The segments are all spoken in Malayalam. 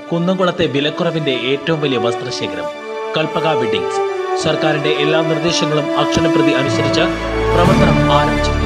കുന്നംകുളത്തെ വിലക്കുറവിന്റെ ഏറ്റവും വലിയ വസ്ത്രശേഖരം കൽപ്പക വെഡിങ്സ് സർക്കാരിന്റെ എല്ലാ നിർദ്ദേശങ്ങളും അക്ഷരപ്രതി അനുസരിച്ച് പ്രവർത്തനം ആരംഭിച്ചിരിക്കുന്നു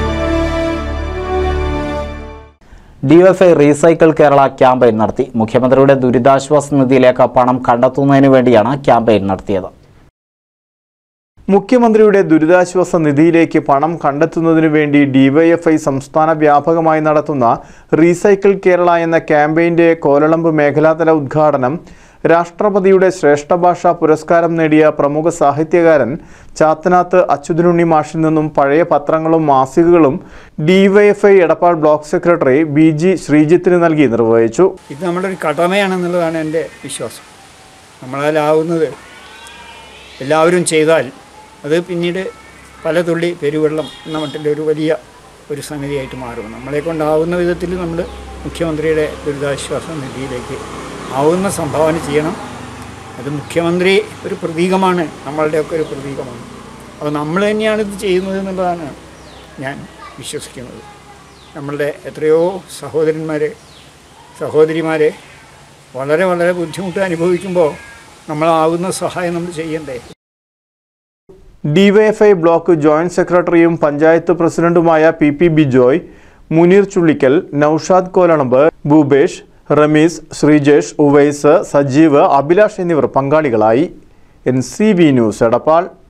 ഡിവൈഎഫ്ഐ റീസൈക്കിൾ കേരള ക്യാമ്പയിൻ നടത്തി മുഖ്യമന്ത്രിയുടെ ദുരിതാശ്വാസ നിധിയിലേക്ക് പണം കണ്ടെത്തുന്നതിന് വേണ്ടിയാണ് ക്യാമ്പയിൻ നടത്തിയത് മുഖ്യമന്ത്രിയുടെ ദുരിതാശ്വാസ നിധിയിലേക്ക് പണം കണ്ടെത്തുന്നതിനു വേണ്ടി ഡിവൈഎഫ്ഐ സംസ്ഥാന വ്യാപകമായി നടത്തുന്ന റീസൈക്കിൾ കേരള എന്ന ക്യാമ്പയിന്റെ കോലളമ്പ് മേഖലാതല ഉദ്ഘാടനം രാഷ്ട്രപതിയുടെ ശ്രേഷ്ഠ ഭാഷാ പുരസ്കാരം നേടിയ പ്രമുഖ സാഹിത്യകാരൻ ചാത്തനാത്ത് അച്യുതനുണ്ണി മാഷിൽ നിന്നും പഴയ പത്രങ്ങളും മാസികകളും DYFI Edappal block secretary B G ശ്രീജിത്തിന് നൽകി നിർവഹിച്ചു ഇത് നമ്മുടെ ഒരു കടമയാണെന്നുള്ളതാണ് എൻ്റെ വിശ്വാസം നമ്മളാലാവുന്നത് എല്ലാവരും ചെയ്താൽ അത് പിന്നീട് പല തുള്ളി പെരുവെള്ളം എന്ന മട്ടിൽ ഒരു വലിയ ഒരു സംഗതിയായിട്ട് മാറും നമ്മളെ കൊണ്ടാവുന്ന വിധത്തിൽ നമ്മൾ മുഖ്യമന്ത്രിയുടെ ദുരിതാശ്വാസ നിധിയിലേക്ക് ആവുന്ന സംഭാവന ചെയ്യണം അത് മുഖ്യമന്ത്രി ഒരു പ്രതീകമാണ് നമ്മളുടെയൊക്കെ ഒരു പ്രതീകമാണ് അപ്പോൾ നമ്മൾ തന്നെയാണ് ഇത് ചെയ്യുന്നത് എന്നുള്ളതാണ് ഞാൻ വിശ്വസിക്കുന്നത് നമ്മളുടെ എത്രയോ സഹോദരന്മാരെ സഹോദരിമാരെ വളരെ വളരെ ബുദ്ധിമുട്ട് അനുഭവിക്കുമ്പോൾ നമ്മളാവുന്ന സഹായം നമ്മൾ ചെയ്യണ്ടേ ഡിവൈഎഫ്ഐ ബ്ലോക്ക് ജോയിന്റ് സെക്രട്ടറിയും പഞ്ചായത്ത് പ്രസിഡന്റുമായ പി പി ബിജോയ് മുനീർ ചുള്ളിക്കൽ നൌഷാദ് കോലണമ്പ് ഭൂപേഷ് റമീസ് ശ്രീജേഷ് ഉവൈസ് സജീവ് അഭിലാഷ് എന്നിവർ പങ്കാളികളായി N C B news Edappal